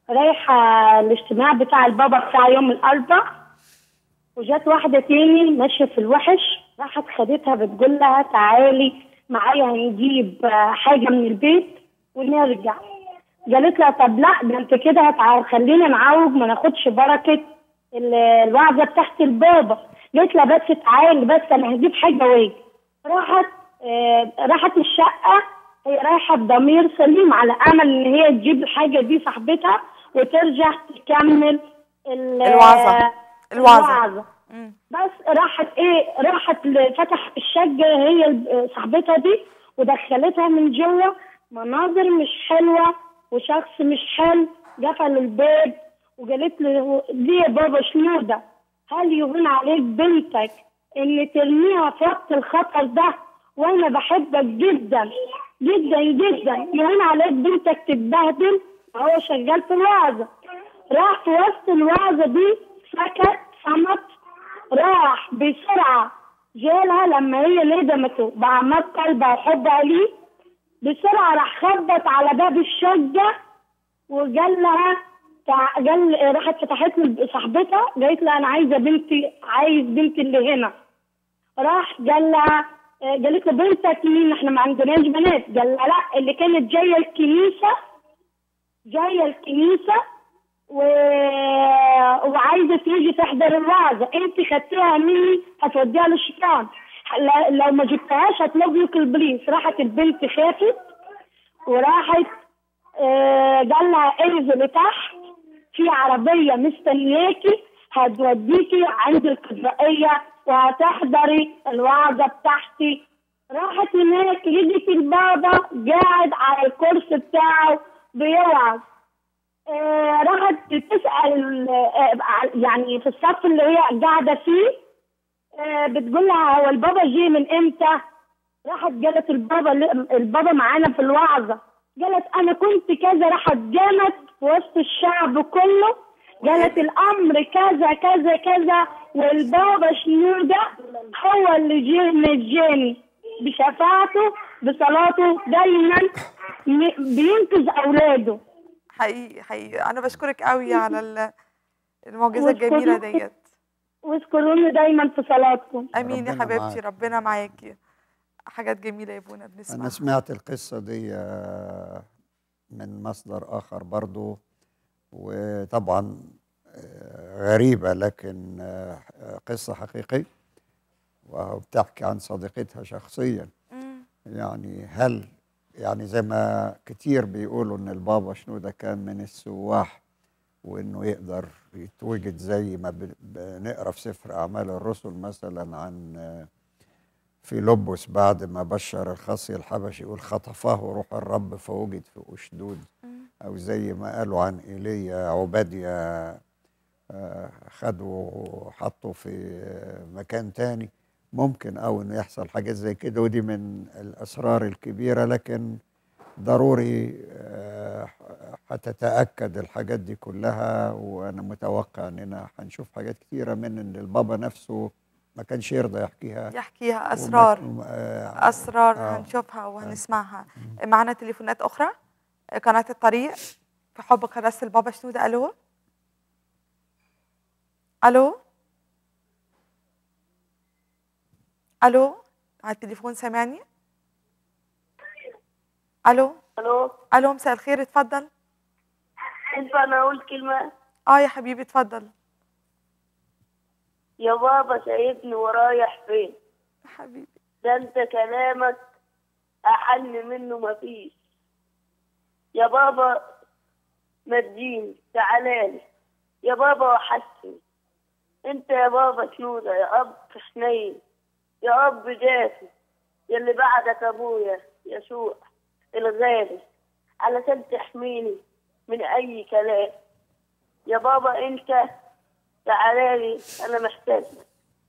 رايحة الاجتماع بتاع البابا بتاع يوم الأربع وجت واحدة تاني ماشية في الوحش راحت خدتها بتقول لها تعالي معايا هنجيب آه، حاجة من البيت ونرجع قالت لها طب لا ده انت كده هتع- خلينا نعوج ما ناخدش بركة ال- الوعظة بتاعت البابا قالت لها بس تعالي بس انا هجيب حاجة واجي راحت آه، راحت الشقة هي رايحة بضمير سليم على أمل إن هي تجيب الحاجة دي صاحبتها وترجع تكمل ال- الوعظة. الوعظة. الوعظة. مم. بس راحت ايه راحت ل- فتحت الشقة هي ال- صاحبتها دي ودخلتها من جوه مناظر مش حلوة وشخص مش حلو قفل الباب وقالت له ليه يا بابا شنو ده؟ هل يهون عليك بنتك ان ترميها في وقت الخطر ده وانا بحبك جدا جدا جدا يهون عليك بنتك تتبهدل وهو شغال في الوعظة راح في وسط الوعظة دي سكت صمت راح بسرعة جالها لما هي ندمته بعمات قلبها وحبها ليه بسرعة راح خبط على باب الشقة وقال لها تع- قال راحت فتحت له صاحبتها قالت لها انا عايزه بنتي عايز بنتي اللي هنا راح قال لها آه، قالت له بنتك مين احنا ما عندناش بنات قال لها لا اللي كانت جايه الكنيسه جايه الكنيسه و... وعايزه تيجي تحضر الوعظه انت خدتيها مني هتوديها للشيطان ل- لو ما جبتهاش هتلاقي لك البوليس راحت البنت خافت وراحت آه، قال لها انزلي تحت في عربيه مستنياكي هتوديكي عند القضائيه وهتحضري الوعظه بتاعتي راحت هناك لقيت البابا قاعد على الكرسي بتاعه بيوعظ آه، راحت تسأل آه، يعني في الصف اللي هي قاعدة فيه آه، بتقول لها هو البابا جه من امتى؟ راحت قالت البابا البابا معانا في الوعظة قالت أنا كنت كذا راحت جامت في وسط الشعب كله قالت الأمر كذا كذا كذا والبابا شنو ده هو اللي جه نجاني بشفاعته بصلاته دايما م- بينقذ أولاده حقيقي حقيقي انا بشكرك قوي على ال- المعجزه واشكرك. الجميله ديت واذكروني دايما في صلاتكم امين يا ربنا حبيبتي معاك. ربنا معاكي حاجات جميله يا ابونا أنا بنسمعها سمعت القصة دي آه، من مصدر آخر برضو وطبعا آه، غريبة لكن آه، قصة حقيقية وبتحكي عن صديقتها شخصيا مم. يعني هل يعني زي ما كتير بيقولوا ان البابا شنودة كان من السواح وانه يقدر يتوجد زي ما ب- بنقرا في سفر اعمال الرسل مثلا عن آه، فيلبس بعد ما بشر الخصي الحبشي يقول خطفه روح الرب فوجد في اشدود او زي ما قالوا عن ايليا عبادية آه، خدوا وحطوا في آه، مكان تاني ممكن او انه يحصل حاجات زي كده ودي من الاسرار الكبيره لكن ضروري آه، هتتاكد الحاجات دي كلها وانا متوقع اننا هنشوف حاجات كتيره من ان البابا نفسه ما كانش يرضى يحكيها يحكيها وما- اسرار وما- آه، اسرار آه. هنشوفها وهنسمعها معنا تليفونات اخرى قناه الطريق في حب قداسه البابا شنودة الو الو الو على التليفون سامعني الو الو الو مساء الخير اتفضل ينفع انا اقول كلمة اه يا حبيبي اتفضل يا بابا سايبني ورايح فين يا حبيبي ده انت كلامك احن منه مفيش يا بابا مديني تعالالي يا بابا وحسن انت يا بابا شنودة يا اب حنين يا اب دافي يا اللي بعدك ابويا يسوع الغالي علشان تحميني من اي كلام يا بابا انت تعالالي انا محتاج لك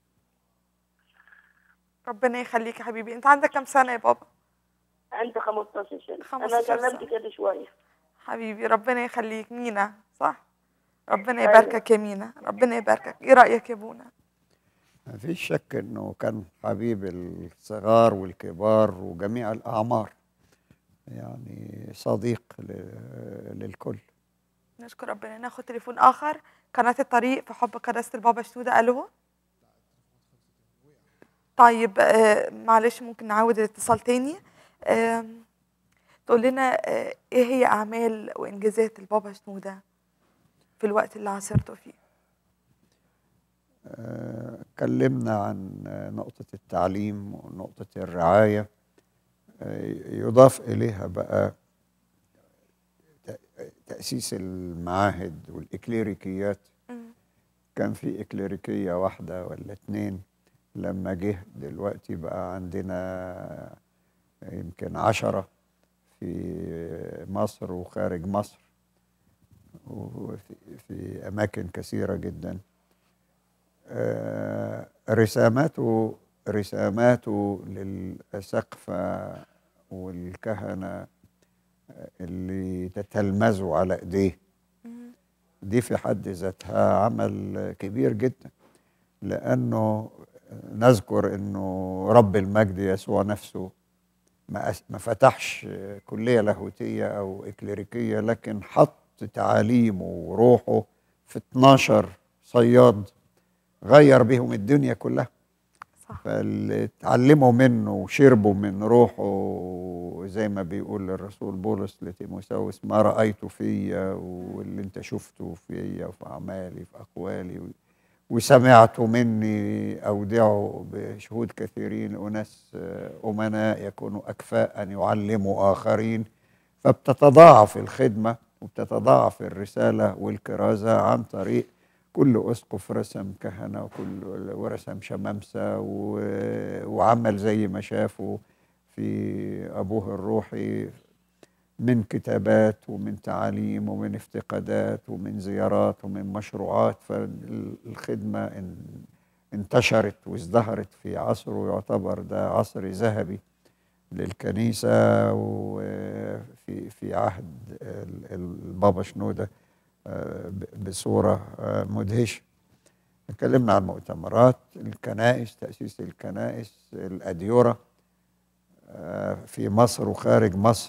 ربنا يخليك يا حبيبي انت عندك كام سنه يا بابا عندي 15 سنة 15 أنا كلمت سنة. كده شوية حبيبي ربنا يخليك مينا صح ربنا أيوة. يباركك يا مينا ربنا يباركك ايه رايك يا ابونا ما فيش شك انه كان حبيب الصغار والكبار وجميع الاعمار يعني صديق ل- للكل نشكر ربنا ناخد تليفون اخر قناه الطريق في حب قداسه البابا شنوده الو طيب آه، معلش ممكن نعاود الاتصال تاني آم، تقول لنا آه، ايه هي اعمال وانجازات البابا شنوده في الوقت اللي عاصرته فيه آه، اتكلمنا عن آه، نقطة التعليم ونقطة الرعاية آه، يضاف إليها بقى تأ- تأسيس المعاهد والإكليريكيات مم. كان في إكليريكية واحدة ولا اتنين لما جه دلوقتي بقى عندنا يمكن عشرة في مصر وخارج مصر وفي في أماكن كثيرة جدا آه، رساماته رساماته للأسقفة والكهنة اللي تتلمذوا على ايديه مم. دي في حد ذاتها عمل كبير جدا لانه نذكر انه رب المجد يسوع نفسه ما أس- ما فتحش كليه لاهوتيه او اكليريكيه لكن حط تعاليمه وروحه في 12 صياد غير بهم الدنيا كلها صح فاللي اتعلموا منه وشربوا من روحه زي ما بيقول الرسول بولس لتيموثاوس ما رأيته فيا واللي انت شفته فيا وفي أعمالي في أقوالي و- وسمعت مني أودعه بشهود كثيرين أناس آه، أمناء يكونوا أكفاء أن يعلموا آخرين فبتتضاعف الخدمة وبتتضاعف الرسالة والكرازة عن طريق كل اسقف رسم كهنه وكل ورسم شمامسه و- وعمل زي ما شافه في ابوه الروحي من كتابات ومن تعاليم ومن افتقادات ومن زيارات ومن مشروعات فالخدمه ان- انتشرت وازدهرت في عصره يعتبر ده عصر ذهبي للكنيسه وفي في عهد ال- البابا شنوده آه، ب- بصورة آه، مدهشة اتكلمنا عن المؤتمرات الكنائس تأسيس الكنائس الأديرة آه، في مصر وخارج مصر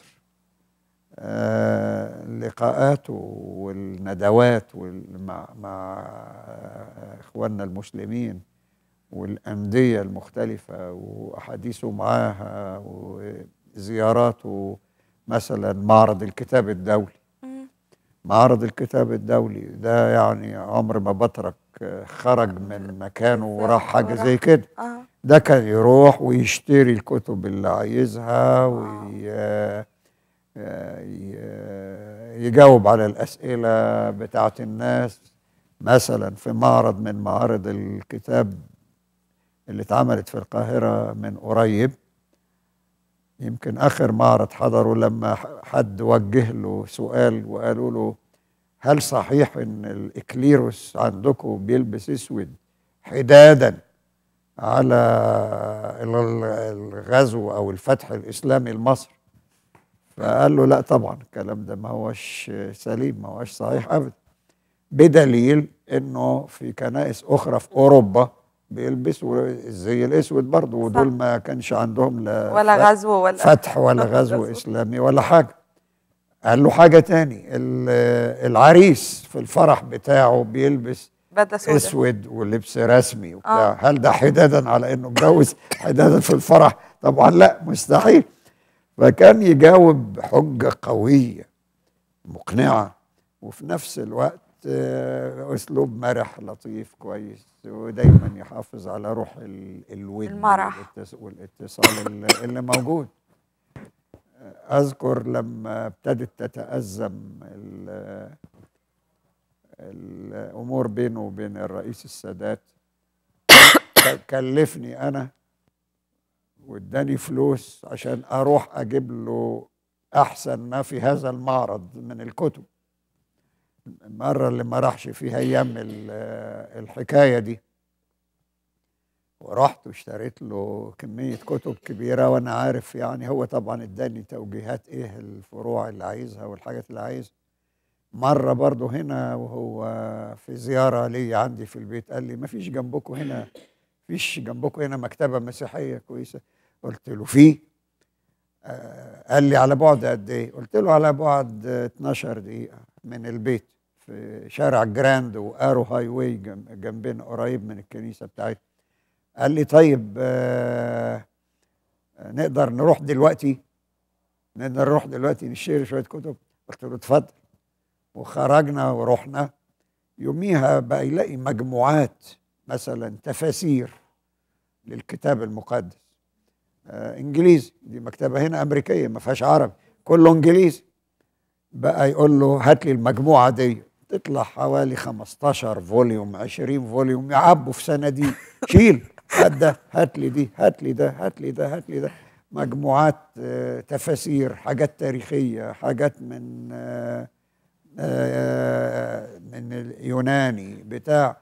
آه، لقاءاته والندوات وال- مع مع آه، إخواننا المسلمين والأندية المختلفة وأحاديثه معاها وزياراته مثلا معرض الكتاب الدولي مم. معرض الكتاب الدولي ده يعني عمر ما بترك آه، خرج من مكانه وراح حاجة وراح. زي كده اه ده كان يروح ويشتري الكتب اللي عايزها وي... آه، ي- يجاوب على الأسئلة بتاعة الناس مثلا في معرض من معارض الكتاب اللي اتعملت في القاهرة من قريب يمكن آخر معرض حضره لما ح- حد وجه له سؤال وقالوا له هل صحيح ان الإكليروس عندكم بيلبس اسود حدادا على ال- ال- الغزو او الفتح الاسلامي لمصر فقال له لا طبعا الكلام ده ما هوش سليم ما هوش صحيح ابدا بدليل انه في كنائس اخرى في اوروبا بيلبسوا الزي الاسود برضه ودول صح. ما كانش عندهم لا ولا ف- غزو ولا فتح ولا غزو اسلامي ولا حاجه قال له حاجه تاني ال- العريس في الفرح بتاعه بيلبس بدله سوداء اسود ولبس رسمي وبتاع آه. هل ده حدادا على انه اتجوز حدادا في الفرح طبعا لا مستحيل فكان يجاوب بحجه قويه مقنعه وفي نفس الوقت آه، اسلوب مرح لطيف كويس ودايما يحافظ على روح ال- الود المرح. والاتص- والاتصال اللي- اللي موجود اذكر لما ابتدت تتازم ال- الامور بينه وبين الرئيس السادات ك- كلفني انا واداني فلوس عشان اروح اجيب له احسن ما في هذا المعرض من الكتب المره اللي ما راحش فيها ايام ال- الحكايه دي ورحت واشتريت له كميه كتب كبيره وانا عارف يعني هو طبعا اداني توجيهات ايه الفروع اللي عايزها والحاجات اللي عايزها مرة برضه هنا وهو في زيارة لي عندي في البيت قال لي ما فيش جنبكم هنا فيش جنبكم هنا مكتبة مسيحية كويسة قلت له في آه قال لي على بعد قد ايه قلت له على بعد آه، 12 دقيقة من البيت في شارع جراند وارو هاي واي جنب- جنبنا قريب من الكنيسه بتاعتنا قال لي طيب آه نقدر نروح دلوقتي نقدر نروح دلوقتي نشتري شويه كتب قلت له اتفضل وخرجنا ورحنا يوميها بقى يلاقي مجموعات مثلا تفاسير للكتاب المقدس آه انجليزي دي مكتبه هنا امريكيه ما فيهاش عربي كله انجليزي بقى يقول له هات لي المجموعه دي تطلع حوالي 15 فوليوم 20 فوليوم يعبوا في صناديق شيل هات ده هات لي دي هات لي ده هات لي ده هات لي ده مجموعات آه، تفاسير حاجات تاريخيه حاجات من آه، آه، من اليوناني بتاع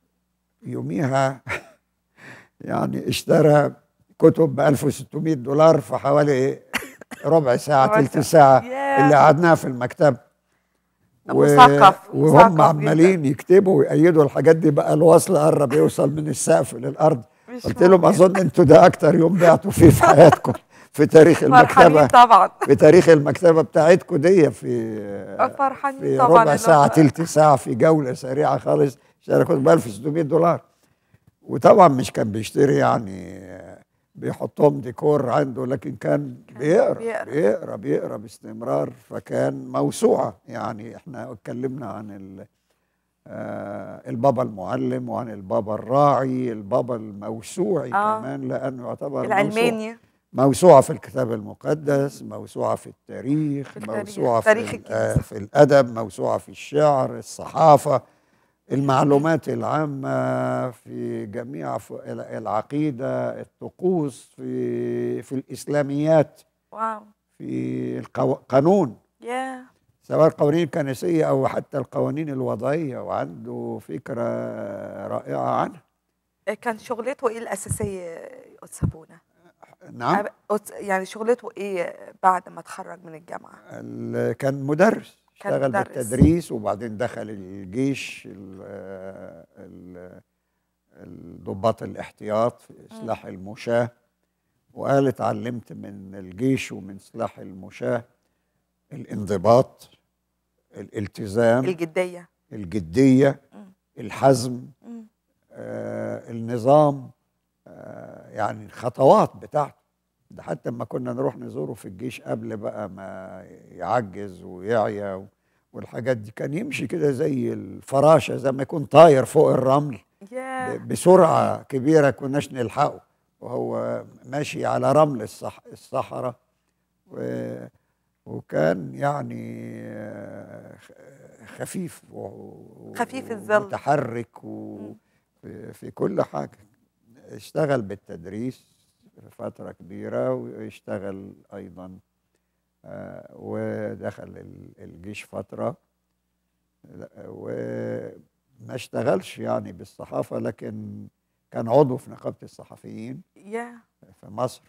يوميها يعني اشترى كتب ب 1600 دولار في حوالي ربع ساعه ربع تلت ساعة. ساعه ياه. اللي قعدناها في المكتب مثقف، وهم مثقف عمالين يكتبوا ويأيدوا الحاجات دي بقى الوصل قرب يوصل من السقف للارض مش قلت لهم ممكن. اظن انتوا ده اكتر يوم بعتوا فيه في حياتكم في تاريخ فرحانين المكتبه طبعا في تاريخ المكتبه بتاعتكم دي في فرحانين في طبعا ربع اللي ساعه هم- تلت ساعه في جوله سريعه خالص اشترى كتب ب 1600 دولار وطبعا مش كان بيشتري يعني بيحطهم ديكور عنده لكن كان بيقرا بيقرا. بيقرا بيقرا باستمرار فكان موسوعه يعني احنا اتكلمنا عن ال آه، البابا المعلم وعن البابا الراعي البابا الموسوعي آه. كمان لانه يعتبر موسوعة. العلماني موسوعة في الكتاب المقدس موسوعة في التاريخ في التاريخ، موسوعة في, تاريخ ال- الكنيسة. آه، في الأدب موسوعة في الشعر الصحافة المعلومات العامة في جميع ف- ال- العقيدة الطقوس في في الإسلاميات واو في القانون يا سواء القوانين الكنسية أو حتى القوانين الوضعية وعنده فكرة رائعة عنها كان شغلته ايه الاساسيه قدس ابونا نعم أب- قدس- يعني شغلته ايه بعد ما اتخرج من الجامعه ال- كان مدرس كان اشتغل مدرس. بالتدريس وبعدين دخل الجيش ال- ال- الضباط الاحتياط في سلاح المشاة وقال اتعلمت من الجيش ومن سلاح المشاة الانضباط الالتزام الجديه الجدية مم. الحزم مم. آه النظام آه يعني الخطوات بتاعته ده حتى لما كنا نروح نزوره في الجيش قبل بقى ما يعجز ويعيا و- والحاجات دي كان يمشي كده زي الفراشة زي ما يكون طاير فوق الرمل يا ب- بسرعة كبيرة كناش نلحقه وهو ماشي على رمل الصح الصحراء و- وكان يعني آه، خ- خفيف و- و- خفيف الظل. متحرك وفي في كل حاجة اشتغل بالتدريس فترة كبيرة واشتغل أيضا آه، ودخل ال- الجيش فترة لا، وما اشتغلش يعني بالصحافة لكن كان عضو في نقابة الصحفيين يا في مصر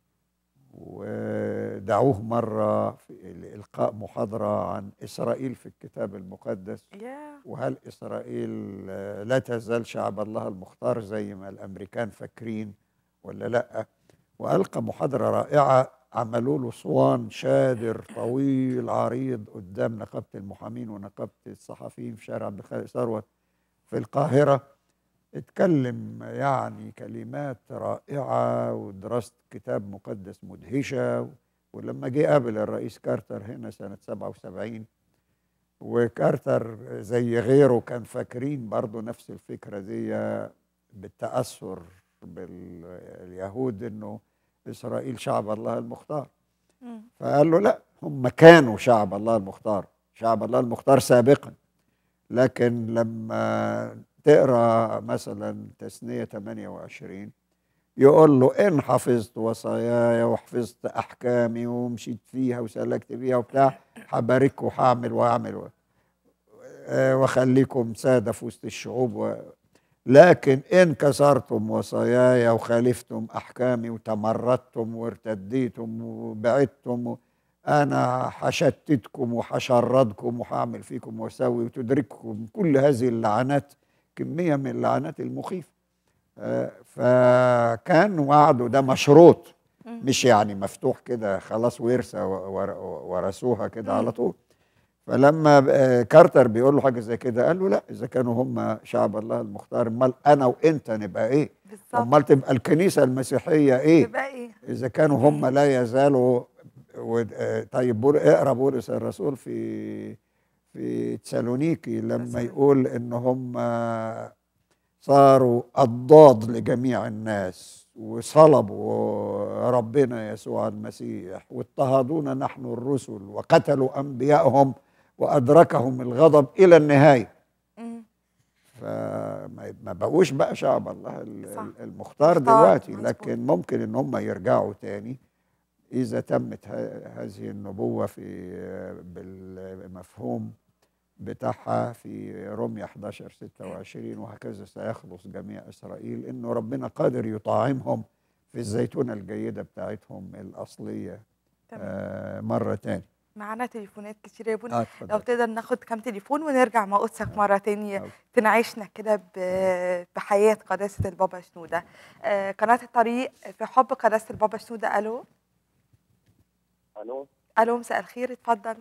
ودعوه مرة في إلقاء محاضرة عن إسرائيل في الكتاب المقدس يا وهل إسرائيل آه، لا تزال شعب الله المختار زي ما الأمريكان فاكرين ولا لأ وألقى محاضرة رائعة عملوا له صوان شادر طويل عريض قدام نقابة المحامين ونقابة الصحفيين في شارع عبد الخالق ثروت في القاهرة اتكلم يعني كلمات رائعة ودراسة كتاب مقدس مدهشة ولما جه قابل الرئيس كارتر هنا سنة 77 وكارتر زي غيره كان فاكرين برضو نفس الفكرة دي بالتأثر باليهود انه اسرائيل شعب الله المختار مم. فقال له لا هم كانوا شعب الله المختار شعب الله المختار سابقا لكن لما تقرا مثلا تثنية 28 يقول له ان حفظت وصاياي وحفظت احكامي ومشيت فيها وسلكت فيها وبتاع هبارك وهعمل واعمل و- آه، واخليكم ساده في وسط الشعوب و... لكن ان كسرتم وصاياي وخالفتم احكامي وتمردتم وارتديتم وبعدتم و... انا هشتتكم وهشردكم وهعمل فيكم واسوي وتدرككم كل هذه اللعنات كميه من اللعنات المخيفه آه، فكان وعده ده مشروط مش يعني مفتوح كده خلاص ورثه و- ور- ورثوها كده على طول فلما آه، كارتر بيقول له حاجه زي كده قال له لا اذا كانوا هم شعب الله المختار امال انا وانت نبقى ايه بالظبط امال تبقى الكنيسه المسيحيه ايه تبقى ايه اذا كانوا هم لا يزالوا و- آه، طيب بول- اقرا بولس الرسول في في تسالونيكي لما تسالونيكي. يقول ان هم صاروا اضداد لجميع الناس وصلبوا ربنا يسوع المسيح واضطهدونا نحن الرسل وقتلوا انبيائهم وادركهم الغضب الى النهايه مم. فما ما بقوش بقى شعب الله ال- صح. المختار مختار، دلوقتي مظبوط. لكن ممكن ان هم يرجعوا تاني اذا تمت ه- هذه النبوه في بالمفهوم بتاعها في رمية 11 26 وهكذا سيخلص جميع اسرائيل انه ربنا قادر يطعمهم في الزيتونه الجيده بتاعتهم الاصليه تمام آه مره تاني معانا تليفونات كتير يا بونا آه لو اتفضل تقدر ناخد كام تليفون ونرجع مع قدسك مرة تانية أوكي. تنعيشنا كده ب- بحياة قداسة البابا شنودة آه، قناة الطريق في حب قداسة البابا شنودة ألو الو ألو مساء الخير اتفضل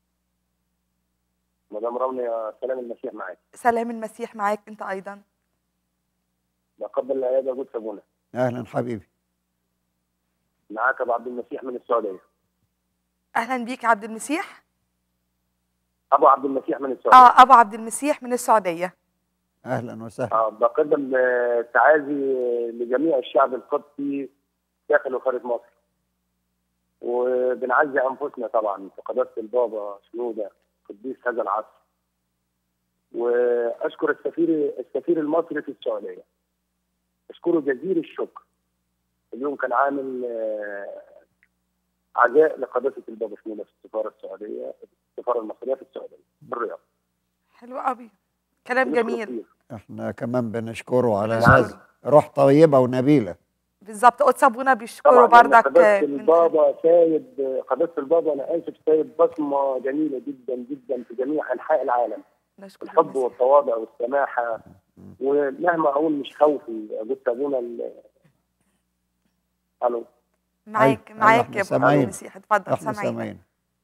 مدام رملي سلام المسيح معاك سلام المسيح معاك أنت أيضا بقبل العياده جود سابونا اهلا حبيبي معاك ابو عبد المسيح من السعوديه أهلا بيك يا عبد المسيح ابو عبد المسيح من السعوديه آه أبو عبد المسيح من السعودية اهلا وسهلا آه بقدم آه، تعازي لجميع الشعب القبطي داخل وخارج مصر وبنعزي انفسنا طبعا في قداسه البابا شنوده قديس هذا العصر واشكر السفير السفير المصري في السعوديه اشكره جزيل الشكر اليوم كان عامل آه، عزاء لقداسه البابا شنوده في السفاره السعوديه السفاره المصريه في السعوديه بالرياض حلو قوي كلام بنشكره جميل كتير. احنا كمان بنشكره على بنشكره. هذا روح طيبة ونبيلة بالظبط قدس أبونا بيشكروا طبعا لأن بردك قداسه من البابا سايب قداسه البابا انا اسف سايب بصمه جميله جدا جدا في جميع انحاء العالم نشكر الحب المسيح. والتواضع والسماحه ومهما اقول مش خوفي قلت ابونا ال- الو معاك أيوة، معاك إحنا يا ابو عبد سامعين. المسيح اتفضل احنا سامعين سامعين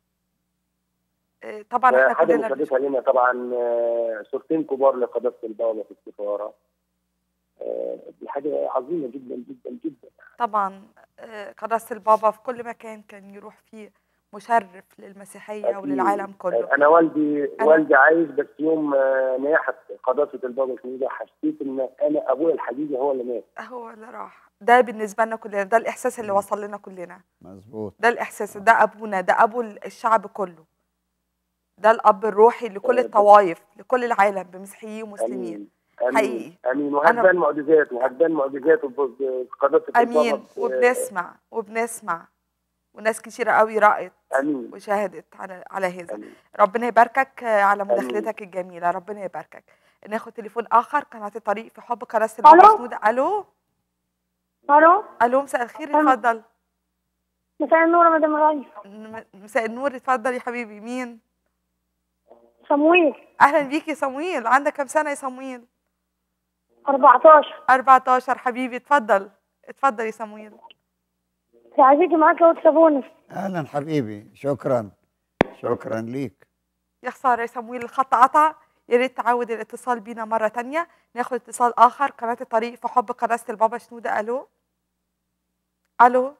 آه، طبعا احنا حاجه كلنا مشرفه لنا طبعا آه، صورتين كبار لقداسه البابا في السفاره آه، دي حاجه عظيمه جدا جدا جدا طبعا آه، قداسة البابا في كل مكان كان يروح فيه مشرف للمسيحية أكيد. وللعالم كله انا والدي أنا- والدي عايش بس يوم آه، نياحه قداسه البابا شنودة حسيت ان انا ابويا الحقيقي هو اللي مات هو اللي راح ده بالنسبة لنا كلنا ده الإحساس اللي وصل لنا كلنا مظبوط ده الإحساس ده أبونا ده أبو الشعب كله ده الأب الروحي لكل آه، الطوائف لكل العالم بمسيحيين ومسلمين امين امين حقيقي. امين أنا- وهتبان معجزات وهتبان معجزات في قداسه البابا أمين في- وبنسمع وبنسمع وناس كتيرة قوي رأت امين وشاهدت على على هذا امين ربنا يباركك آه، على آمين. مداخلتك الجميلة ربنا يباركك ناخد تليفون آخر قناة الطريق في حب قناة البابا ألو؟ سنودة ألو الو ألو مساء الخير ألو. اتفضل مساء النور يا مدام غالي م- مساء النور اتفضل يا حبيبي مين صمويل أهلا بيك يا صمويل عندك كام سنة يا صمويل 14 14 حبيبي اتفضل اتفضل يا صمويل تعزيكي معاك يا ود سابونس اهلا حبيبي شكرا شكرا ليك يا خسارة يا صمويل الخط قطع يا ريت تعود الاتصال بينا مرة تانية ناخد اتصال آخر قناة الطريق في حب قناة البابا شنودة ألو ألو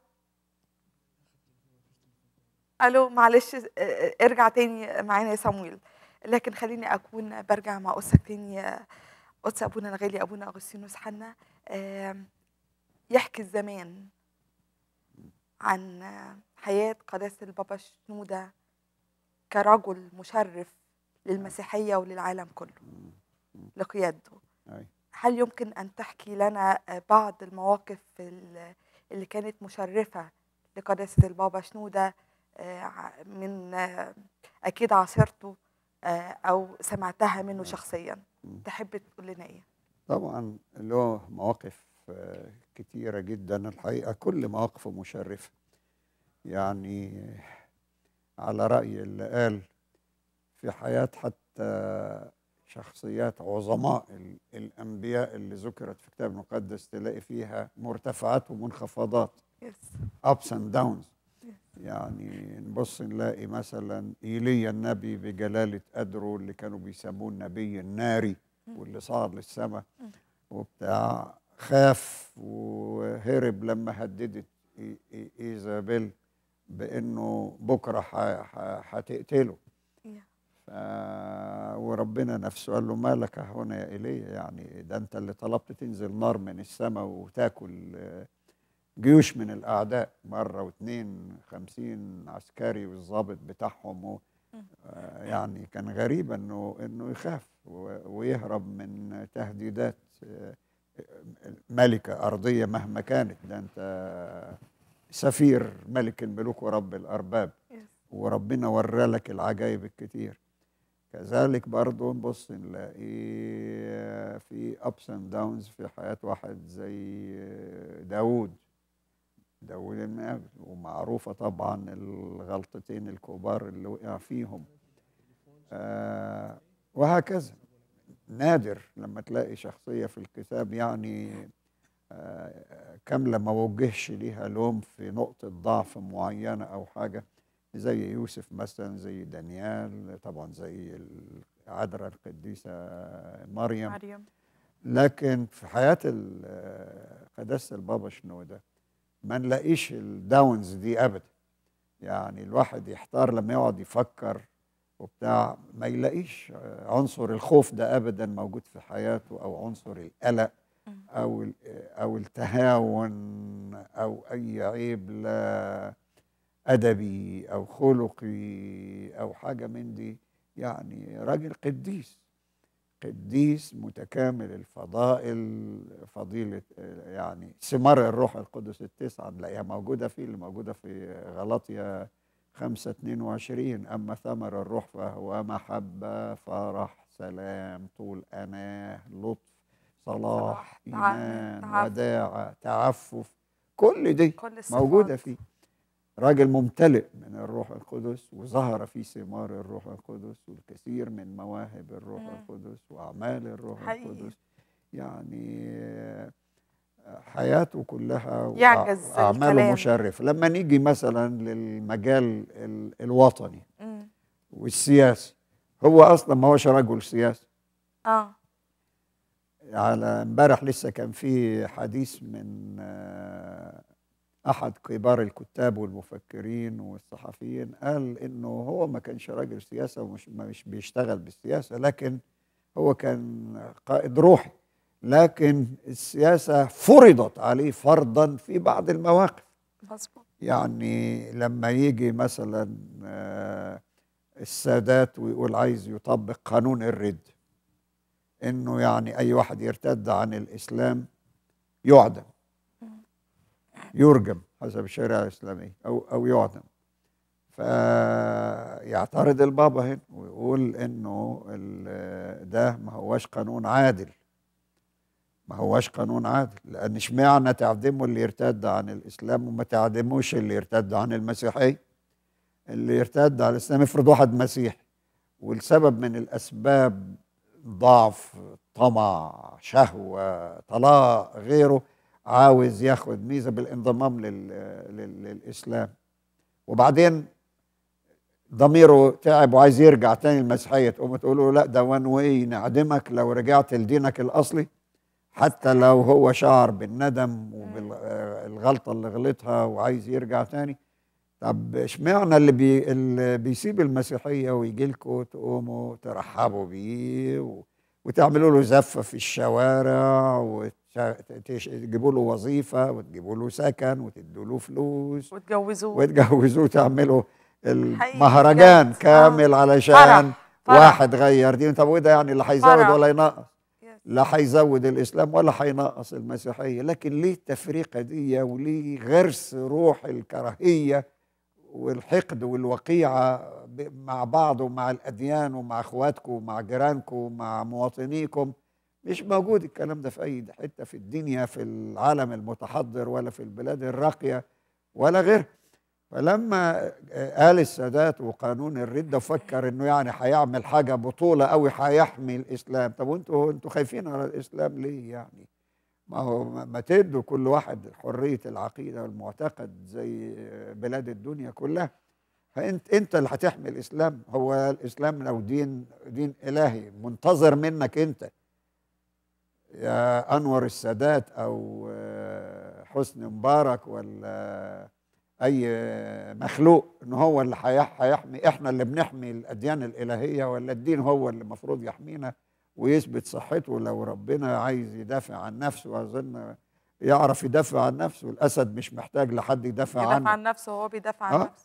ألو معلش اه، اه، ارجع تاني معانا يا صمويل لكن خليني أكون برجع مع أسك تاني اه، قدس أبونا الغالي أبونا أغسطينوس حنا آم، يحكي الزمان عن اه، حياة قداسة البابا شنودة كرجل مشرف للمسيحية وللعالم كله لقيادته أي. هل يمكن أن تحكي لنا آه، بعض المواقف ال- اللي كانت مشرفة لقداسة البابا شنودة آه، ع- من آه، أكيد عاصرته آه، أو سمعتها منه شخصيا تحب تقول لنا إيه؟ طبعا له مواقف آه، كتيرة جدا الحقيقة كل مواقفه مشرفة يعني على رأي اللي قال في حياة حتى شخصيات عظماء ال- الأنبياء اللي ذكرت في الكتاب المقدس تلاقي فيها مرتفعات ومنخفضات يس ups and downs يعني نبص نلاقي مثلا ايليا النبي بجلاله قدره اللي كانوا بيسموه النبي الناري واللي صعد للسماء وبتاع خاف وهرب لما هددت إي- إي- ايزابيل بانه بكره ح- ح- هتقتله يا. ف... وربنا نفسه قال له ما لك هنا يا ايليا يعني ده انت اللي طلبت تنزل نار من السماء وتاكل آه، جيوش من الاعداء مره واثنين خمسين عسكري والضابط بتاعهم و... آه، يعني كان غريب انه انه يخاف و- ويهرب من تهديدات آه، ملكه ارضيه مهما كانت ده انت سفير ملك الملوك ورب الارباب يس. وربنا ورى لك العجائب الكتير كذلك برضه نبص نلاقي في ups and downs في حياة واحد زي داود داود النبي ومعروفة طبعا الغلطتين الكبار اللي وقع فيهم آه وهكذا نادر لما تلاقي شخصية في الكتاب يعني آه، كاملة ما وجهش ليها لوم في نقطة ضعف معينة أو حاجة زي يوسف مثلا زي دانيال طبعا زي العذراء القديسة مريم مريم لكن في حياة ال- قداسة البابا شنودة ما نلاقيش الداونز دي أبدا يعني الواحد يحتار لما يقعد يفكر وبتاع ما يلاقيش عنصر الخوف ده أبدا موجود في حياته أو عنصر القلق أو ال- أو التهاون أو أي عيب لا أدبي أو خلقي أو حاجة من دي يعني راجل قديس قديس متكامل الفضائل فضيلة آه، يعني ثمار الروح القدس التسعة نلاقيها موجودة فيه اللي موجودة في غلطية خمسة اتنين وعشرين أما ثمر الروح فهو محبة فرح سلام طول أناه لطف صلاح صلاح، تع- إيمان تعفف. وداعة تعفف كل دي كل الصفات موجودة فيه راجل ممتلئ من الروح القدس وظهر فيه ثمار الروح القدس والكثير من مواهب الروح مم. القدس وأعمال الروح حقيقي. القدس يعني آه، حياته كلها يعجز أعماله الكلام. مشرفة لما نيجي مثلا للمجال ال- الوطني مم. والسياسي هو أصلا ما هوش رجل سياسي اه على امبارح لسه كان في حديث من آه، احد كبار الكتاب والمفكرين والصحفيين قال انه هو ما كانش راجل سياسه ومش ما مش بيشتغل بالسياسه لكن هو كان قائد روحي لكن السياسه فرضت عليه فرضا في بعض المواقف مظبوط يعني لما يجي مثلا آه، السادات ويقول عايز يطبق قانون الرد انه يعني اي واحد يرتد عن الاسلام يعدم يرجم حسب الشريعه الاسلاميه او او يعدم فيعترض البابا هنا ويقول انه ال- ده ما هواش قانون عادل ما هواش قانون عادل لان اشمعنى تعدموا اللي يرتد عن الاسلام وما تعدموش اللي يرتد عن المسيحيه اللي يرتد عن الاسلام افرض واحد مسيحي والسبب من الاسباب ضعف طمع شهوه طلاق غيره عاوز ياخد ميزه بالانضمام لل... لل... للاسلام وبعدين ضميره تعب وعايز يرجع تاني المسيحيه تقوم تقول له لا ده وان واي نعدمك لو رجعت لدينك الاصلي حتى لو هو شعر بالندم وبالغلطه اللي غلطها وعايز يرجع تاني طب اشمعنى اللي, بي اللي بيسيب المسيحيه ويجي لكم تقوموا ترحبوا بيه و... وتعملوا له زفه في الشوارع وتجيبوا له وظيفه وتجيبوا له سكن وتدوا له فلوس وتجوزوه وتجوزوه تعملوا حقيقي المهرجان بجد. كامل آه. علشان فرح. فرح. واحد غير دين طب وده يعني لا هيزود فرح. ولا ينقص يس. لا هيزود الاسلام ولا هينقص المسيحيه لكن ليه التفرقه دي وليه غرس روح الكراهيه والحقد والوقيعه ب- مع بعض ومع الاديان ومع اخواتكم ومع جيرانكم ومع مواطنيكم مش موجود الكلام ده في اي حته في الدنيا في العالم المتحضر ولا في البلاد الراقيه ولا غير فلما قال السادات وقانون الردة فكر انه يعني هيعمل حاجة بطولة قوي هيحمي الاسلام طب وانتوا انتوا خايفين على الاسلام ليه يعني ما هو ما ما تدوا كل واحد حريه العقيده والمعتقد زي بلاد الدنيا كلها فانت انت اللي هتحمي الاسلام هو الاسلام لو دين دين الهي منتظر منك انت يا انور السادات او آه، حسني مبارك ولا اي مخلوق ان هو اللي هيح- هيحمي احنا اللي بنحمي الاديان الالهيه ولا الدين هو اللي المفروض يحمينا ويثبت صحته لو ربنا عايز يدافع عن نفسه واظن يعرف يدافع عن نفسه الاسد مش محتاج لحد يدافع بيدافع عنه عن نفسه وهو بيدافع عن آه. نفسه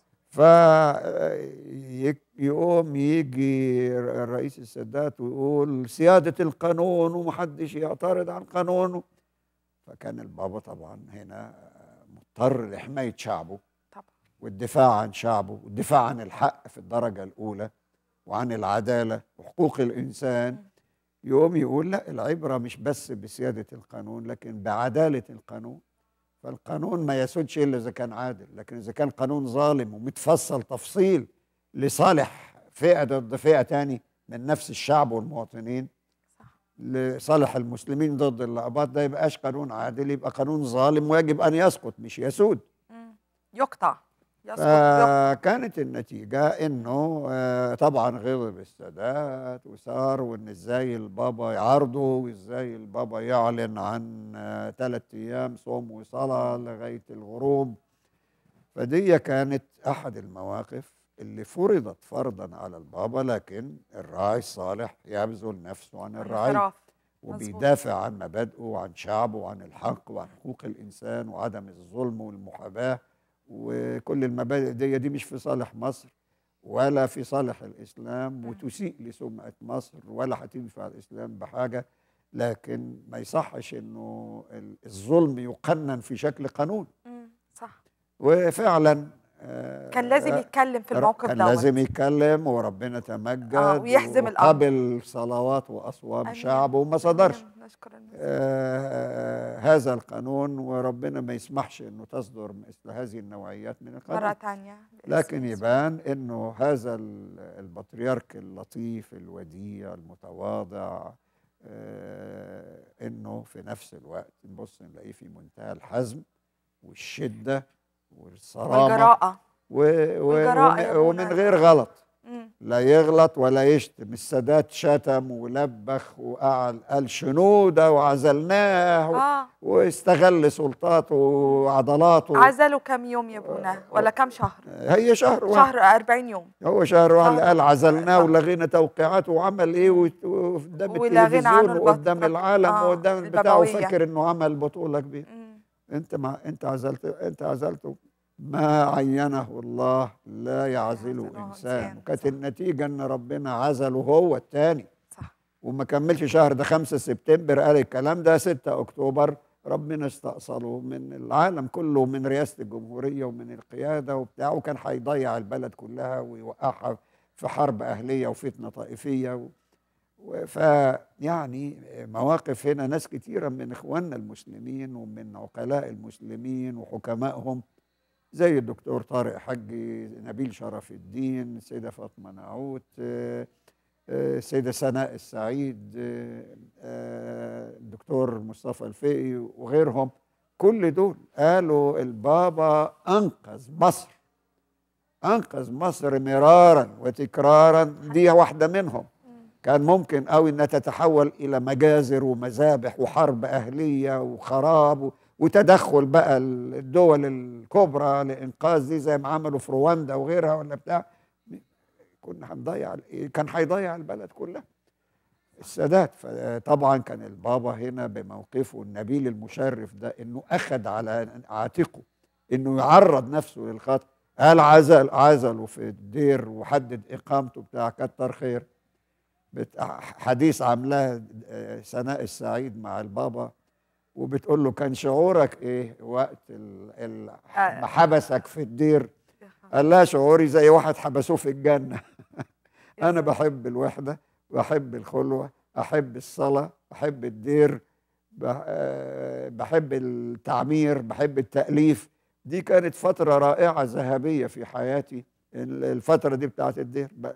فيقوم يجي الرئيس السادات ويقول سيادة القانون ومحدش يعترض عن قانونه فكان البابا طبعا هنا مضطر لحماية شعبه طبعا والدفاع عن شعبه والدفاع عن الحق في الدرجة الأولى وعن العدالة وحقوق الإنسان يقوم يقول لا العبرة مش بس بسيادة القانون لكن بعدالة القانون فالقانون ما يسودش إلا إذا كان عادل لكن إذا كان قانون ظالم ومتفصل تفصيل لصالح فئة ضد فئة تاني من نفس الشعب والمواطنين صح لصالح المسلمين ضد الأقباط ده يبقاش قانون عادل يبقى قانون ظالم ويجب أن يسقط مش يسود مم. يقطع يسقط يقطع فكانت النتيجة انه آه، طبعا غضب السادات وصار وان ازاي البابا يعارضه وازاي البابا يعلن عن ثلاث ايام صوم وصلاة لغاية الغروب فدي كانت احد المواقف اللي فرضت فرضا على البابا لكن الراعي الصالح يبذل نفسه عن الرعية انحراف وبيدافع عن مبادئه وعن شعبه وعن الحق وعن حقوق الانسان وعدم الظلم والمحاباه وكل المبادئ دي دي مش في صالح مصر ولا في صالح الاسلام وتسيء لسمعه مصر ولا هتنفع الاسلام بحاجه لكن ما يصحش انه ال- الظلم يقنن في شكل قانون مم. صح وفعلا آه، كان لازم آه، يتكلم في الموقف كان دوت لازم يتكلم وربنا تمجد آه، ويحزم الأمر. وقبل صلوات واصوات آمين. شعبه وما صدرش آمين. نشكر المسيح. آه، هذا القانون وربنا ما يسمحش انه تصدر مثل هذه النوعيات من مرة القانون تانية لكن باسم يبان انه هذا ال- البطريرك اللطيف الوديع المتواضع آه، انه في نفس الوقت نبص نلاقيه في منتهى الحزم والشده والصرامه والجراءة و و والجراءة يا ومن, منى. ومن غير غلط مم. لا يغلط ولا يشتم السادات شتم ولبخ وقعد قال شنودة وعزلناه و- اه واستغل سلطاته وعضلاته عزلوا كم يوم يا ابونا ولا كم شهر هي شهر واحد شهر 40 يوم هو شهر واحد شهر. قال عزلناه صح. ولغينا توقيعاته وعمل ايه وت- قدام ولغينا عنه التلفزيون وقدام البطريرك. العالم آه، وقدام البتاع البابوية. وفكر انه عمل بطولة كبيرة مم. انت ما انت عزلت انت عزلته ما عينه الله لا يعزله يعزله انسان إنسان، وكانت صح. النتيجه ان ربنا عزله هو الثاني صح وما كملش شهر ده 5 سبتمبر قال الكلام ده 6 اكتوبر ربنا استأصله من العالم كله من رئاسه الجمهوريه ومن القياده وبتاع وكان هيضيع البلد كلها ويوقعها في حرب اهليه وفتنه طائفيه و... و- فيعني مواقف هنا ناس كتيرة من إخواننا المسلمين ومن عقلاء المسلمين وحكمائهم زي الدكتور طارق حجي نبيل شرف الدين السيدة فاطمة نعوت آه، آه، السيدة سناء السعيد آه، آه، الدكتور مصطفى الفقي وغيرهم كل دول قالوا البابا أنقذ مصر أنقذ مصر مرارا وتكرارا دي واحدة منهم كان ممكن قوي انها تتحول الى مجازر ومذابح وحرب اهليه وخراب و- وتدخل بقى الدول الكبرى لانقاذ دي زي ما عملوا في رواندا وغيرها ولا بتاع كنا هنضيع كان هيضيع البلد كلها السادات فطبعا كان البابا هنا بموقفه النبيل المشرف ده انه اخذ على عاتقه انه يعرض نفسه للخطر قال عزل عزله في الدير وحدد اقامته بتاع كتر خير بت- حديث عاملاه آه، سناء السعيد مع البابا وبتقول له كان شعورك ايه وقت ال- ال- آه. ما حبسك في الدير قال لها شعوري زي واحد حبسوه في الجنه انا بحب الوحده بحب الخلوه احب الصلاه احب الدير بح- آه، بحب التعمير بحب التاليف دي كانت فتره رائعه ذهبيه في حياتي ال- الفتره دي بتاعت الدير ب-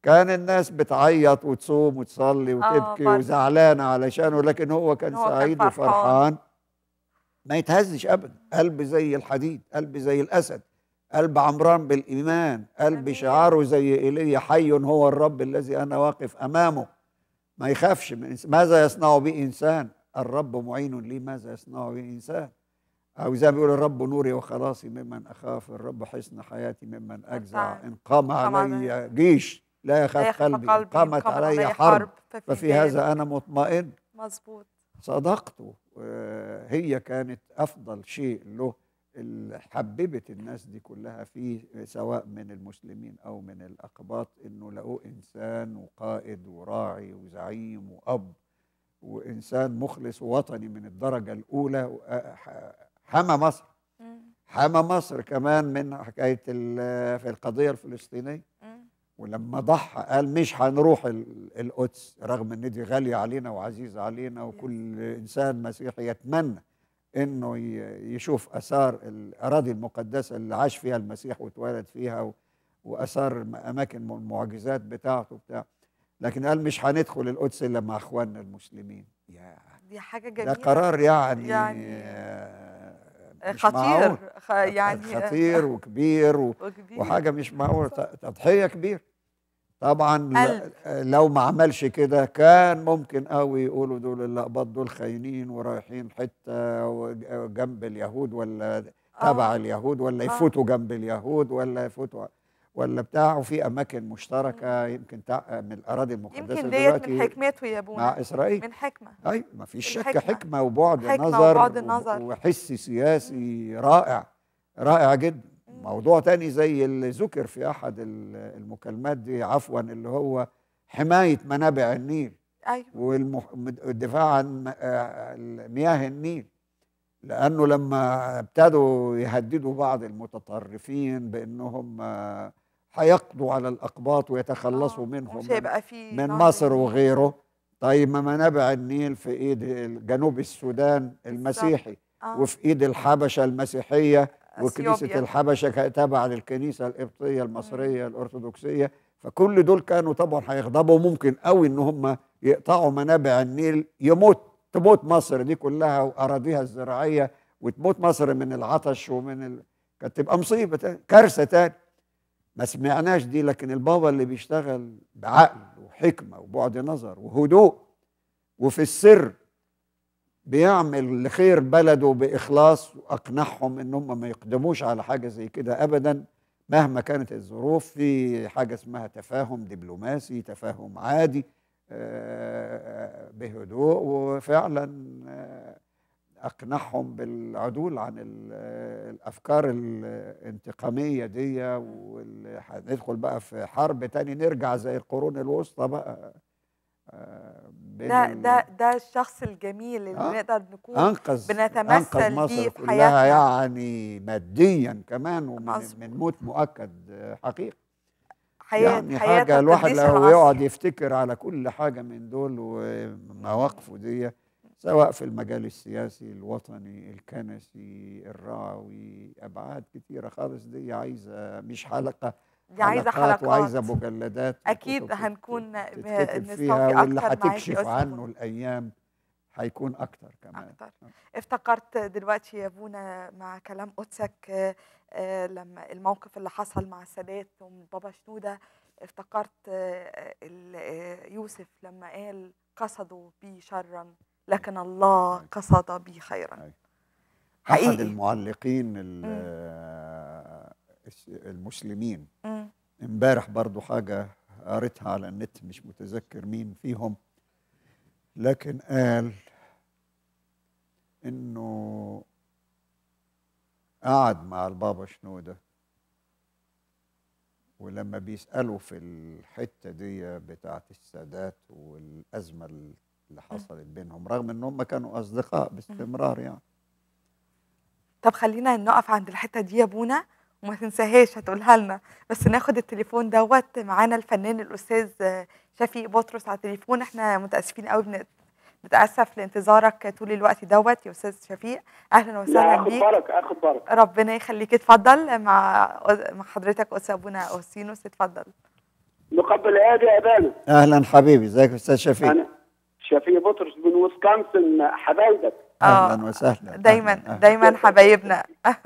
كان الناس بتعيط وتصوم وتصلي آه، وتبكي برضه. وزعلانه علشانه لكن هو كان هو كان سعيد فرحان. وفرحان ما يتهزش ابدا قلب زي الحديد قلب زي الاسد قلب عمران بالايمان قلب أمين. شعاره زي ايليا حي هو الرب الذي انا واقف امامه ما يخافش من إنس- ماذا يصنع بي انسان الرب معين لي ماذا يصنع بي انسان او زي ما بيقول الرب نوري وخلاصي ممن اخاف الرب حصن حياتي ممن اجزع أطاع. ان قام قام علي علي. جيش لا لا يخاف يخفى قلبي إن قامت قام علي حرب ففي بالي. هذا انا مطمئن مظبوط صداقته آه، هي كانت افضل شيء له اللي حببت الناس دي كلها فيه سواء من المسلمين او من الاقباط انه لقوه انسان وقائد وراعي وزعيم واب وانسان مخلص ووطني من الدرجه الاولى وآه، ح- حمى مصر مم. حمى مصر كمان من حكايه ال- في القضيه الفلسطينيه مم. ولما ضحى قال مش هنروح ال- القدس رغم ان دي غاليه علينا وعزيزه علينا وكل انسان مسيحي يتمنى انه ي- يشوف اثار الاراضي المقدسه اللي عاش فيها المسيح واتولد فيها و- واثار م- اماكن من المعجزات بتاعته بتاع لكن قال مش هندخل القدس الا مع اخواننا المسلمين يا دي حاجه ده جميله قرار يعني, يعني آه، مش خطير معقول. خ- يعني خطير وكبير و... وكبير وحاجه مش معقوله ت- تضحيه كبيره طبعا ل- قلب. لو ما عملش كده كان ممكن قوي يقولوا دول اللقباط دول خاينين ورايحين حته وج- جنب اليهود ولا تبع آه. اليهود ولا آه. يفوتوا جنب اليهود ولا يفوتوا ولا بتاع وفي اماكن مشتركه يمكن تع- من الاراضي المقدسه يمكن ديت من دلوقتي حكمته يا مع ابونا اسرائيل من حكمه ايوه ما فيش شك الحكمة. حكمه وبعد حكمة نظر وبعد وب- نظر. وحس سياسي رائع رائع جدا مم. موضوع تاني زي اللي ذكر في احد ال- المكالمات دي عفوا اللي هو حمايه منابع النيل ايوه والدفاع عن م- آه، مياه النيل لانه لما ابتدوا يهددوا بعض المتطرفين بانهم آه، هيقضوا على الاقباط ويتخلصوا آه، منهم مش من- هيبقى في من نهر مصر النيل. وغيره طيب ما منابع النيل في ايد جنوب السودان المسيحي آه. وفي ايد الحبشه المسيحيه وكنيسه أثيوبيا. الحبشه كانت تابعه للكنيسه القبطيه المصريه الارثوذكسيه فكل دول كانوا طبعا هيغضبوا ممكن قوي ان هم يقطعوا منابع النيل يموت تموت مصر دي كلها واراضيها الزراعيه وتموت مصر من العطش ومن ال... كانت تبقى مصيبه تاني كارثه تاني ما سمعناش دي لكن البابا اللي بيشتغل بعقل وحكمه وبعد نظر وهدوء وفي السر بيعمل لخير بلده باخلاص واقنعهم ان هم ما يقدموش على حاجه زي كده ابدا مهما كانت الظروف في حاجه اسمها تفاهم دبلوماسي تفاهم عادي آه، بهدوء وفعلا آه، اقنعهم بالعدول عن ال- الافكار الانتقاميه دي واللي هندخل بقى في حرب تاني نرجع زي القرون الوسطى بقى آه، بين ده ال- ده ده الشخص الجميل اللي آه. نقدر نكون انقذ بنتمثل انقذ مصر بيه في كلها حياتنا. يعني ماديا كمان ومن مظبوط. من موت مؤكد آه، حقيقي حياه يعني حياه حاجه الواحد القديس لو العصر. يقعد يفتكر على كل حاجه من دول ومواقفه دي سواء في المجال السياسي الوطني الكنسي الرعوي ابعاد كتيره خالص دي عايزه مش حلقه دي عايزه حلقات وعايزه مجلدات أكيد وكتب هنكون تت- ب- تتكتب نستوفي فيها واللي أكتر معاكي هتكشف أستاذ عنه منى. الايام هيكون اكتر كمان أكتر افتكرت دلوقتي يا بونا مع كلام قدسك آه، آه، لما الموقف اللي حصل مع السادات ومن بابا شنودة افتكرت آه، ال- آه، يوسف لما قال قصدوا بي شرا لكن الله أيوة. قصد بي خيرا أيوة. حقيقي. احد المعلقين ال- الس- المسلمين مم. امبارح برضو حاجة قريتها على النت مش متذكر مين فيهم لكن قال انه قعد مع البابا شنودة ولما بيسألوا في الحتة دي بتاعت السادات والأزمة اللي حصلت بينهم رغم ان هم كانوا أصدقاء باستمرار يعني طب خلينا نقف عند الحته دي يا بونا وما تنساهاش هتقولها لنا بس ناخد التليفون دوت معانا الفنان الاستاذ آه، شفيق بطرس على التليفون احنا متاسفين قوي بن- بنتاسف لانتظارك طول الوقت دوت يا استاذ شفيق اهلا لا وسهلا اخد بيك بالك اخد بالك ربنا يخليك اتفضل مع مع حضرتك استاذ ابونا اوسينوس اتفضل مقبل ايادي يا ابانا اهلا حبيبي ازيك يا استاذ شفيق انا شفيق بطرس من ويسكونسن حبايبك اهلا وسهلا دايما أهلاً، أهلاً. دايما حبايبنا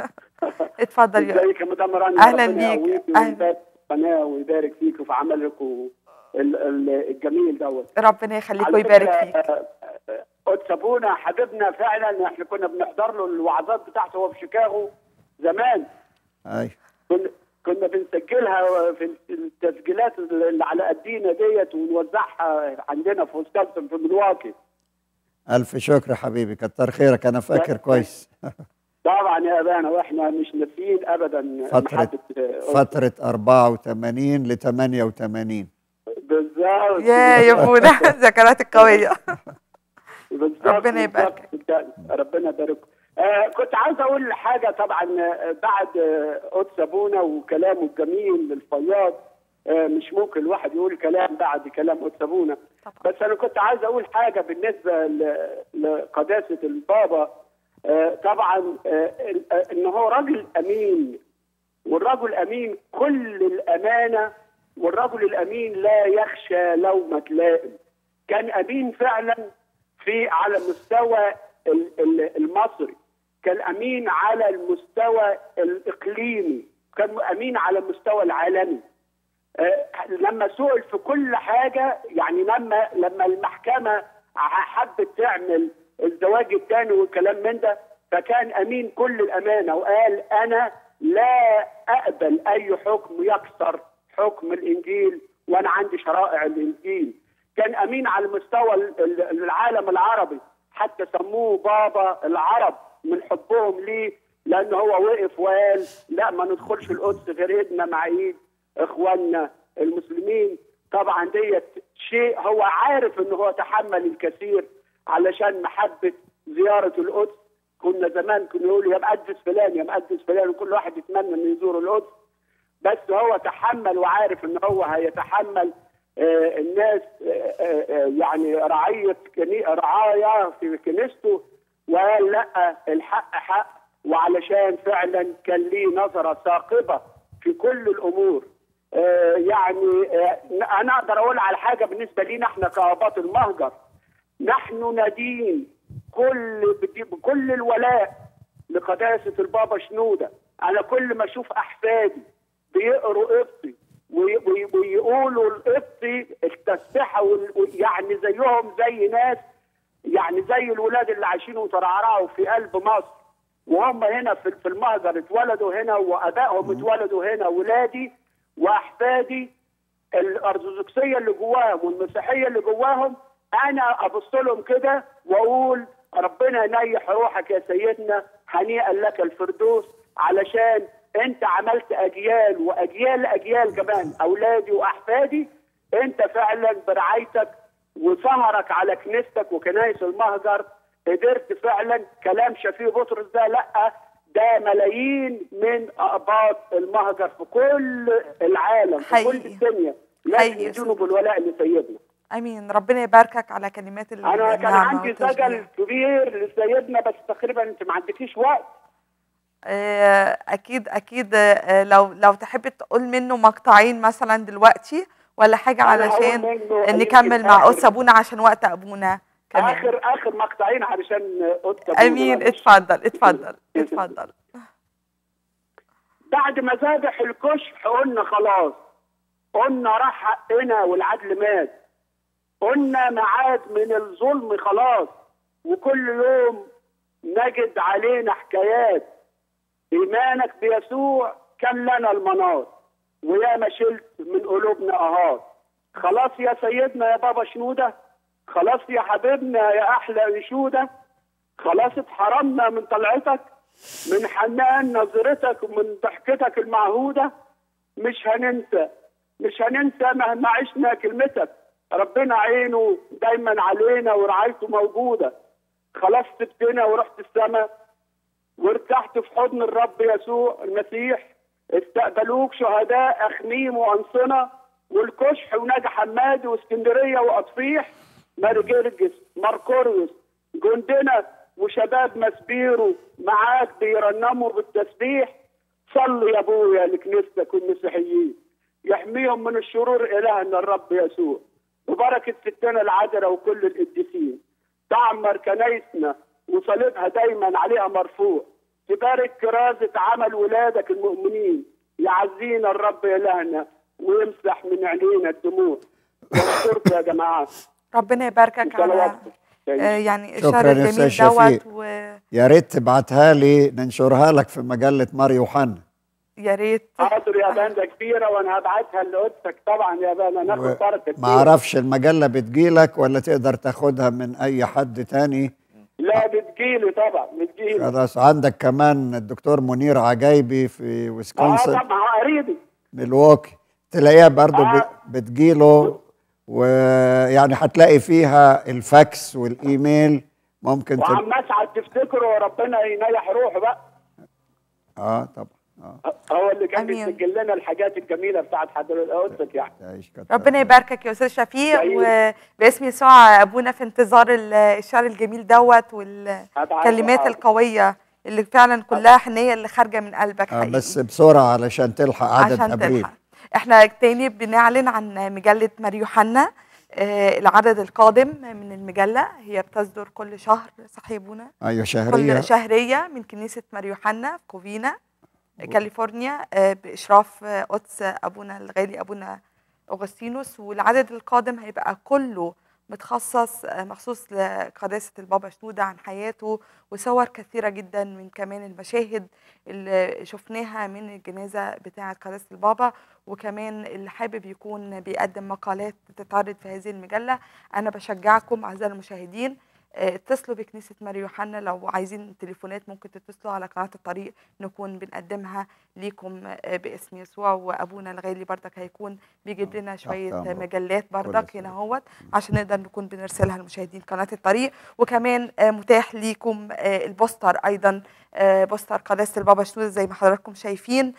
اتفضل يا ازيك يا مدام رانيا أهلاً ربنا بيك. يقويك أهلاً. ويبارك في القناه ويبارك فيك وفي عملك و- ال- ال- الجميل دوت ربنا يخليك على ويبارك فكرة، فيك آه، آه، قدس ابونا حبيبنا فعلا احنا كنا بنحضر له الوعظات بتاعته هو في شيكاغو زمان ايوه كنا كنا بنسجلها في التسجيلات اللي على قدينا ديت ونوزعها عندنا في ويسكونسن في ملواكي الف شكر حبيبي كتر خيرك انا فاكر كويس طبعا يا ابانا واحنا مش ناسيين ابدا فترة محبة، آه، فترة 84 ل 88 بالظبط يا يا ابونا ذكريات القويه بالظبط ربنا يبارك. بالظبط. ربنا يبارك آه كنت عاوز اقول حاجه طبعا آه، بعد آه، قدس ابونا وكلامه الجميل الفياض آه مش ممكن الواحد يقول كلام بعد كلام قدس ابونا طبعا بس انا كنت عايز اقول حاجه بالنسبه ل- لقداسه البابا آه، طبعا آه، ال- آه، ان هو راجل امين والرجل الامين كل الامانه والرجل الامين لا يخشى لومه لائم كان امين فعلا في على مستوى ال- ال- المصري كان امين على المستوى الاقليمي كان امين على المستوى العالمي آه، لما سئل في كل حاجه يعني لما لما المحكمه حبت تعمل الزواج الثاني والكلام من ده فكان امين كل الامانه وقال انا لا اقبل اي حكم يكسر حكم الانجيل وانا عندي شرائع الانجيل كان امين على مستوى ال- ال- العالم العربي حتى سموه بابا العرب من حبهم ليه لان هو وقف وقال لا ما ندخلش القدس غير ايدنا مع ايد اخواننا المسلمين طبعا ديت شيء هو عارف ان هو تحمل الكثير علشان محبه زياره القدس كنا زمان كنا نقول يا مقدس فلان يا مقدس فلان وكل واحد يتمنى انه يزور القدس بس هو تحمل وعارف ان هو هيتحمل آه، الناس آه، آه، آه، يعني رعيه كني- رعايا في كنيسته وقال لا الحق حق وعلشان فعلا كان ليه نظره ثاقبه في كل الامور آه، يعني آه، انا اقدر اقول على حاجه بالنسبه لينا احنا كاباط المهجر نحن ندين كل بكل الولاء لقداسه البابا شنوده انا كل ما اشوف احفادي بيقروا قبطي وي- وي- ويقولوا القبطي التسبحه وال- يعني زيهم زي ناس يعني زي الولاد اللي عايشين وترعرعوا في قلب مصر وهم هنا في في المهجر اتولدوا هنا وابائهم اتولدوا هنا ولادي واحفادي الارثوذكسيه اللي جواهم والمسيحيه اللي جواهم انا ابص لهم كده واقول ربنا ينيح روحك يا سيدنا هنيئا لك الفردوس علشان انت عملت اجيال واجيال اجيال كمان اولادي واحفادي انت فعلا برعايتك وسهرك على كنيستك وكنايس المهجر قدرت فعلا كلام شفيق بطرس ده لا ده ملايين من اقباط المهجر في كل العالم في كل حقيقي. الدنيا حقيقي لازم يا يدينوا أستاذ. بالولاء لسيدنا امين ربنا يباركك على كلمات انا كان النعمة عندي والتشجيع. سجل كبير لسيدنا بس تقريبا انت ما عندكيش وقت آه، اكيد اكيد آه، لو لو تحب تقول منه مقطعين مثلا دلوقتي ولا حاجه أنا هقول علشان منه نكمل يمكن مع آخر- قدس ابونا عشان وقت ابونا كمان اخر اخر مقطعين علشان قلت امين اتفضل اتفضل اتفضل بعد ما ذبح الكشف قلنا خلاص قلنا راح حقنا والعدل مات قلنا معاد من الظلم خلاص وكل يوم نجد علينا حكايات ايمانك بيسوع كان لنا المنار ويا ما شلت من قلوبنا اهات خلاص يا سيدنا يا بابا شنوده خلاص يا حبيبنا يا احلى نشوده خلاص اتحرمنا من طلعتك من حنان نظرتك ومن ضحكتك المعهوده مش هننسى مش هننسى مهما عشنا كلمتك ربنا عينه دايما علينا ورعايته موجوده خلاص سبتنا ورحت السماء وارتحت في حضن الرب يسوع المسيح استقبلوك شهداء اخميم وانصنه والكشح ونجا حمادي واسكندريه واطفيح ماري جرجس ماركوريوس جندنا وشباب مسبيرو معاك بيرنموا بالتسبيح صلي يا ابويا لكنيستك والمسيحيين يحميهم من الشرور إلهنا الرب يسوع ببركة ستنا العذراء وكل القديسين تعمر كنايسنا وصليبها دايما عليها مرفوع تبارك كرازة عمل ولادك المؤمنين يعزينا الرب إلهنا ويمسح من عينينا الدموع بشكركم يا جماعة ربنا يباركك على صلواتكم آه، يعني شكراً الشهر يا الجميل أستاذ دوت شفيق. ويا يا ريت تبعتها لي ننشرها لك في مجله مار يوحنا ريت حاضر يا باندا كبيرة وأنا هبعتها لقدسك طبعا يا باندا ناخد و- بركة ما كبيرة. اعرفش المجله بتجيلك ولا تقدر تاخدها من اي حد تاني لا بتجيلي طبعا بتجيلي خلاص عندك كمان الدكتور منير عجايبي في اه ويسكونسن طبعا قريبي ميلواكي تلاقيها برضو آه. ب- بتجيله ويعني هتلاقي فيها الفاكس والايميل ممكن تب... وعم اسعد تفتكره وربنا ينيح روحه بقى اه طبعا اه هو اللي كان أمين. بيسجل لنا الحاجات الجميله بتاعت حضرتك يعني تعيش كتر ربنا خير. يباركك يا استاذ شفيق سعيد. وباسم يسوع ابونا في انتظار ال- الشعر الجميل دوت هبعته والكلمات حاضر. القويه اللي فعلا كلها حنيه اللي خارجه من قلبك آه حقيقي بس بسرعه علشان تلحق عدد عشان ابريل تلحق احنا تاني بنعلن عن مجله ماري يوحنا آه، العدد القادم من المجله هي بتصدر كل شهر صح يا ابونا ايوه شهريه كل شهريه من كنيسه ماري يوحنا في كوفينا كاليفورنيا آه، باشراف آه، قدس ابونا الغالي ابونا اغسطينوس والعدد القادم هيبقى كله متخصص آه، مخصوص لقداسه البابا شنوده عن حياته وصور كثيره جدا من كمان المشاهد اللي شفناها من الجنازه بتاعه قداسه البابا وكمان اللي حابب يكون بيقدم مقالات تتعرض في هذه المجله انا بشجعكم اعزائي المشاهدين آه، اتصلوا بكنيسة ماري يوحنا لو عايزين تليفونات ممكن تتصلوا على قناة الطريق نكون بنقدمها ليكم آه، باسم يسوع وأبونا الغالي بردك هيكون بيجيب لنا شوية أمرك. مجلات كل بردك سنة. هنا هوت عشان نقدر نكون بنرسلها لمشاهدين قناة الطريق وكمان آه، متاح ليكم آه، البوستر أيضا آه، بوستر قداسة البابا شنودة زي ما حضراتكم شايفين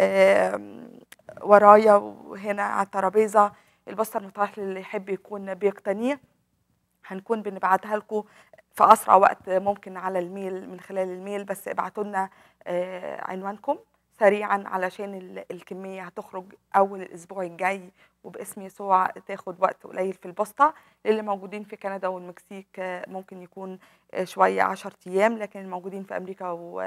آم، ورايا وهنا على الترابيزة البوستر متاح للي يحب يكون بيقتنيه هنكون بنبعتها لكم في اسرع وقت ممكن على الميل من خلال الميل بس ابعتوا لنا آه، عنوانكم سريعا علشان ال- الكميه هتخرج اول الاسبوع الجاي وباسم يسوع تاخد وقت قليل في البوسطه للي موجودين في كندا والمكسيك آه، ممكن يكون آه، شويه 10 ايام لكن الموجودين في امريكا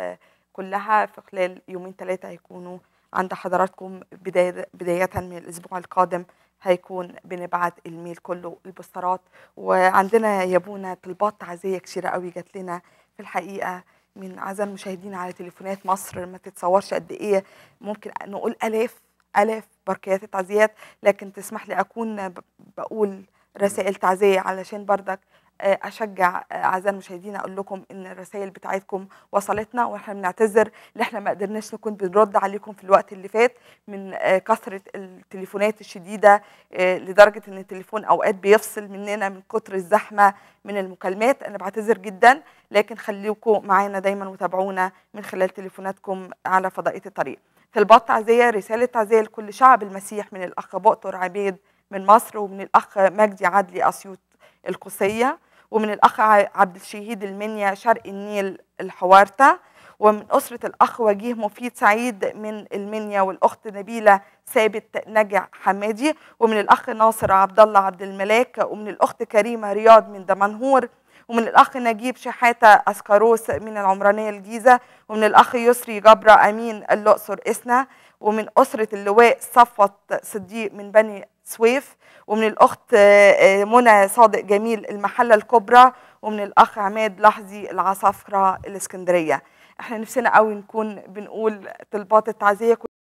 وكلها في خلال يومين ثلاثه هيكونوا عند حضراتكم بدايه بدايه من الاسبوع القادم هيكون بنبعت الميل كله البوسترات وعندنا يا ابونا طلبات تعزيه كتيره قوي جات لنا في الحقيقه من اعزائي المشاهدين على تليفونات مصر ما تتصورش قد ايه ممكن نقول الاف الاف بركيات التعزيات لكن تسمح لي اكون ب- بقول رسائل تعزيه علشان بردك آه، اشجع آه، اعزائي المشاهدين اقول لكم ان الرسائل بتاعتكم وصلتنا واحنا بنعتذر ان احنا ما قدرناش نكون بنرد عليكم في الوقت اللي فات من آه، كثره التليفونات الشديده آه، لدرجه ان التليفون اوقات بيفصل مننا من كتر الزحمه من المكالمات انا بعتذر جدا لكن خليكم معانا دايما وتابعونا من خلال تليفوناتكم على فضائيه الطريق طلبات تعزيه رساله تعزيه لكل شعب المسيح من الاخ بؤطر عبيد من مصر ومن الاخ مجدي عدلي اسيوط القصيه ومن الاخ ع- عبد الشهيد المنيا شرق النيل الحوارته ومن أسرة الأخ وجيه مفيد سعيد من المنيا والأخت نبيلة ثابت نجع حمادي ومن الأخ ناصر عبد الله عبد الملاك ومن الأخت كريمة رياض من دمنهور ومن الأخ نجيب شحاتة أسكروس من العمرانية الجيزة ومن الأخ يسري جبرة أمين الأقصر إسنا ومن أسرة اللواء صفوت صديق من بني سويف ومن الأخت آه، آه، منى صادق جميل المحلة الكبرى ومن الأخ عماد لحظي العصافرة الإسكندرية احنا نفسنا قوي نكون بنقول طلبات التعزية